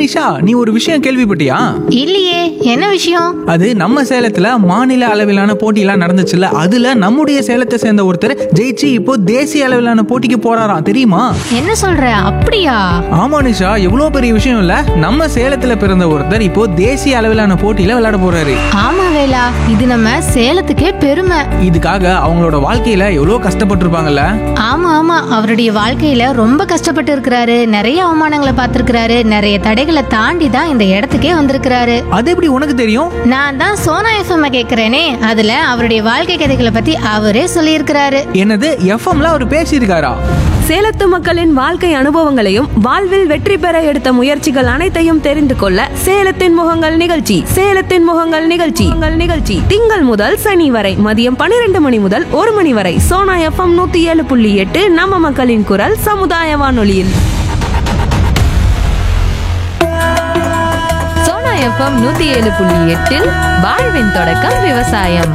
நிஷா நீ ஒரு விஷயம் கேள்விப்பட்டியா இல்லையே என்ன விஷயம் அது நம்ம சேலத்துல மாநில அளவிலான போட்டியெல்லாம் நடந்துச்சுல்ல அதுல நம்முடைய சேலத்தை சேர்ந்த ஒருத்தர் ஜெயிச்சு இப்போ தேசிய அளவிலான போட்டிக்கு போறாராம் தெரியுமா என்ன சொல்ற அப்படியா ஆமா நிஷா எவ்வளோ பெரிய விஷயம் இல்ல நம்ம சேலத்துல பிறந்த ஒருத்தர் இப்போ தேசிய அளவிலான போட்டியில விளையாட போறாரு ஆமா வேலா இது நம்ம சேலத்துக்கே பெருமை இதுக்காக அவங்களோட வாழ்க்கையில எவ்வளோ கஷ்டப்பட்டிருப்பாங்கல்ல ஆமா ஆமா அவருடைய வாழ்க்கையில ரொம்ப கஷ்டப்பட்டு இருக்கிறாரு நிறைய அவமானங்களை பார்த்திருக்கிறாரு நிறைய தடைகளை தாண்டி தான் இந்த இடத்துக்கே வந்திருக்கிறாரு அது எப்படி உனக்கு தெரியும் நான் தான் சோனா எஃப்எம் கேக்குறேனே அதுல அவருடைய வாழ்க்கை கதைகளை பத்தி அவரே சொல்லியிருக்கிறாரு என்னது எஃப்எம்ல அவர் பேசியிருக்காரா சேலத்து மக்களின் வாழ்க்கை அனுபவங்களையும் வாழ்வில் வெற்றி பெற எடுத்த முயற்சிகள் அனைத்தையும் தெரிந்து கொள்ள சேலத்தின் முகங்கள் நிகழ்ச்சி சேலத்தின் முகங்கள் நிகழ்ச்சி உங்கள் நிகழ்ச்சி திங்கள் முதல் சனி வரை மதியம் பன்னிரண்டு மணி முதல் ஒரு மணி வரை சோனா எஃப்எம் நூத்தி ஏழு புள்ளி எட்டு நம்ம மக்களின் குரல் சமுதாய வானொலியில் சோனா எஃப்எம் நூத்தி ஏழு புள்ளி எட்டில் வாழ்வின் தொடக்கம் விவசாயம்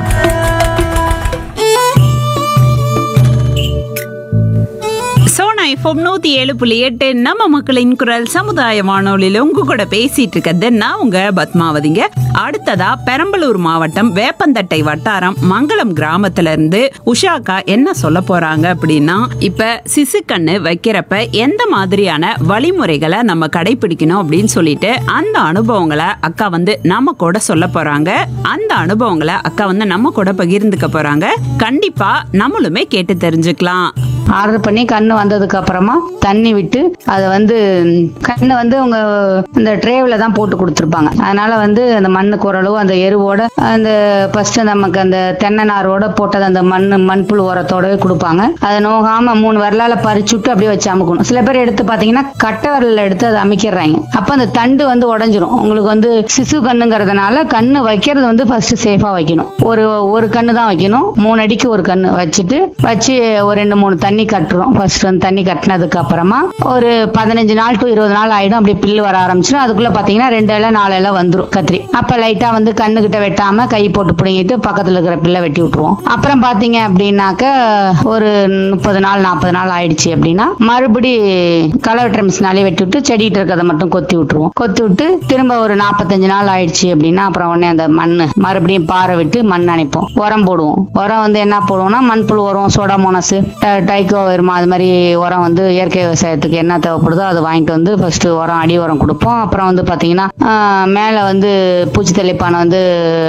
சோனா எஃப்எம் நூத்தி ஏழு புள்ளி எட்டு நம்ம மக்களின் குரல் சமுதாய வானொலியில உங்க கூட பேசிட்டு இருக்கிறது நான் உங்க பத்மாவதிங்க அடுத்ததா பெரம்பலூர் மாவட்டம் வேப்பந்தட்டை வட்டாரம் மங்களம் கிராமத்துல இருந்து உஷாக்கா என்ன சொல்ல போறாங்க அப்படின்னா இப்ப சிசுக்கண்ணு வைக்கிறப்ப எந்த மாதிரியான வழிமுறைகளை நம்ம கடைபிடிக்கணும் அப்படின்னு சொல்லிட்டு அந்த அனுபவங்களை அக்கா வந்து நம்ம கூட சொல்ல போறாங்க அந்த அனுபவங்களை அக்கா வந்து நம்ம கூட பகிர்ந்துக்க போறாங்க கண்டிப்பா நம்மளுமே கேட்டு தெரிஞ்சுக்கலாம் ஆர்டர் பண்ணி கண்ணு வந்ததுக்கு அப்புறமா தண்ணி விட்டு அதை வந்து கண்ணை வந்து அவங்க இந்த ட்ரேவில் தான் போட்டு கொடுத்துருப்பாங்க அதனால வந்து அந்த மண்ணுக்கு ஓரளவு அந்த எருவோட அந்த ஃபர்ஸ்ட் நமக்கு அந்த தென்னை நாரோட போட்டது அந்த மண் மண்புழு உரத்தோடவே கொடுப்பாங்க அதை நோகாம மூணு வரலால பறிச்சு விட்டு அப்படியே வச்சு அமுக்கணும் சில பேர் எடுத்து பார்த்தீங்கன்னா கட்டை விரல்ல எடுத்து அதை அமைக்கிறாங்க அப்போ அந்த தண்டு வந்து உடஞ்சிரும் உங்களுக்கு வந்து சிசு கண்ணுங்கிறதுனால கண்ணு வைக்கிறது வந்து ஃபர்ஸ்ட் சேஃபா வைக்கணும் ஒரு ஒரு கண்ணு தான் வைக்கணும் மூணு அடிக்கு ஒரு கண்ணு வச்சுட்டு வச்சு ஒரு ரெண்டு மூணு தண்ணி கட்டுறோம் ஃபர்ஸ்ட் வந்து தண்ணி கட்டினதுக்கு அப்புறமா ஒரு பதினஞ்சு நாள் டு இருபது நாள் ஆயிடும் அப்படியே பில்லு வர ஆரம்பிச்சிடும் அதுக்குள்ள பாத்தீங்கன்னா ரெண்டு இலை நாலு இலை வந்துரும் கத்திரி அப்ப லைட்டா வந்து கண்ணு கிட்ட வெட்டாம கை போட்டு பிடுங்கிட்டு பக்கத்துல இருக்கிற பில்லை வெட்டி விட்டுருவோம் அப்புறம் பாத்தீங்க அப்படின்னாக்க ஒரு முப்பது நாள் நாற்பது நாள் ஆயிடுச்சு அப்படின்னா மறுபடி களை வெட்டுற மிஷினாலே வெட்டி விட்டு செடிகிட்ட இருக்கிறத மட்டும் கொத்தி விட்டுருவோம் கொத்தி விட்டு திரும்ப ஒரு நாற்பத்தஞ்சு நாள் ஆயிடுச்சு அப்படின்னா அப்புறம் உடனே அந்த மண் மறுபடியும் பாறை விட்டு மண் அணைப்போம் உரம் போடுவோம் உரம் வந்து என்ன போடுவோம்னா மண்புழு உரம் சோடாமோனஸ் டைக்கோ வருமா அது மாதிரி உரம் வந்து இயற்கை விவசாயத்துக்கு என்ன தேவைப்படுதோ அதை வாங்கிட்டு வந்து ஃபர்ஸ்ட் உரம் அடி உரம் கொடுப்போம் அப்புறம் வந்து பாத்தீங்கன்னா ஆஹ், மேல வந்து பூச்சி தெளிப்பான வந்து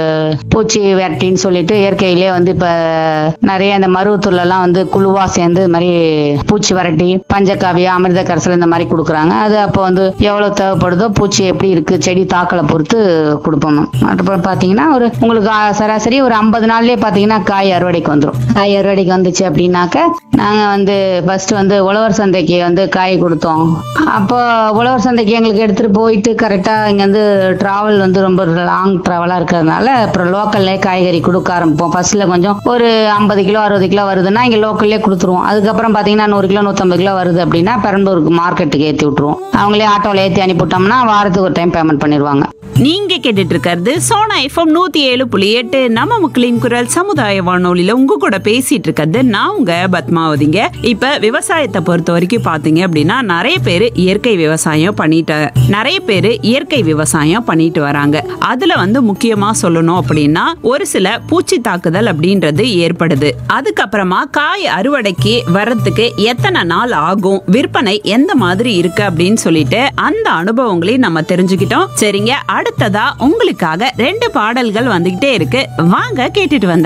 பூச்சி விரட்டின்னு சொல்லிட்டு இயற்கையிலேயே வந்து இப்ப நிறைய இந்த மருவத்தூர்ல எல்லாம் வந்து குழுவா சேர்ந்து இது மாதிரி பூச்சி விரட்டி பஞ்சகாவியா அமிர்த கரைசல் இந்த மாதிரி கொடுக்குறாங்க அது அப்போ வந்து எவ்வளவு தேவைப்படுதோ பூச்சி எப்படி இருக்கு செடி தாக்கலை பொறுத்து கொடுப்போம் அப்புறம் பாத்தீங்கன்னா ஒரு உங்களுக்கு ஆ, சராசரி ஒரு ஐம்பது நாள்லயே பாத்தீங்கன்னா காய் அறுவடைக்கு வந்துடும் காய் அறுவடைக்கு வந்துச்சு அப்படின்னாக்க நாங்க வந்து ஃபர்ஸ்ட் வந்து உழவர் சந்தைக்கு வந்து காய் கொடுத்தோம் அப்போ உழவர் சந்தைக்கு எங்களுக்கு எடுத்துட்டு போயிட்டு கரெக்டா இங்க வந்து டிராவல் வந்து ரொம்ப லாங் டிராவலா இருக்கிறதுனால அப்புறம் லோக்கல்லே காய்கறி கொடுக்க ஆரம்பிப்போம் ஃபர்ஸ்ட்ல கொஞ்சம் ஒரு ஐம்பது கிலோ அறுபது கிலோ வருதுன்னா இங்க லோக்கல்லே கொடுத்துருவோம் அதுக்கப்புறம் பாத்தீங்கன்னா நூறு கிலோ நூத்தம்பது கிலோ வருது அப்படின்னா பெரம்பலூருக்கு மார்க்கெட்டுக்கு ஏத்தி விட்டுருவோம் அவங்களே ஆட்டோல ஏத்தி அனுப்பிவிட்டோம்னா வாரத்துக்கு ஒரு டைம் பேமெண்ட் பண்ணிடுவாங்க நீங்க கேட்டுட்டு இருக்கிறது சோனா எஃப்எம் நூத்தி ஏழு புள்ளி எட்டு நம்ம மக்களின் குரல் சமுதாய வானொலியில உங்க கூட பேசிட்டு இருக்கிறது நான் உங்க பத்மாவதிங்க இப்ப விவசாயத்தை பொறுத்த வரைக்கும் பாத்தீங்க அப்படின்னா நிறைய பேர் இயற்கை விவசாயம் பண்ணிட்டு நிறைய பேர் இயற்கை விவசாயம் பண்ணிட்டு வராங்க அதுல வந்து முக்கியமா சொல்லணும் அப்படின்னா ஒரு சில பூச்சி தாக்குதல் அப்படின்றது ஏற்படுது அதுக்கப்புறமா காய் அறுவடைக்கு வர்றதுக்கு எத்தனை நாள் ஆகும் விற்பனை எந்த மாதிரி இருக்கு அப்படின்னு சொல்லிட்டு அந்த அனுபவங்களையும் நம்ம தெரிஞ்சுக்கிட்டோம் சரிங்க அடுத்ததா உங்களுக்காக ரெண்டு பாடல்கள் வந்துகிட்டே இருக்கு வாங்க கேட்டுட்டு வந்த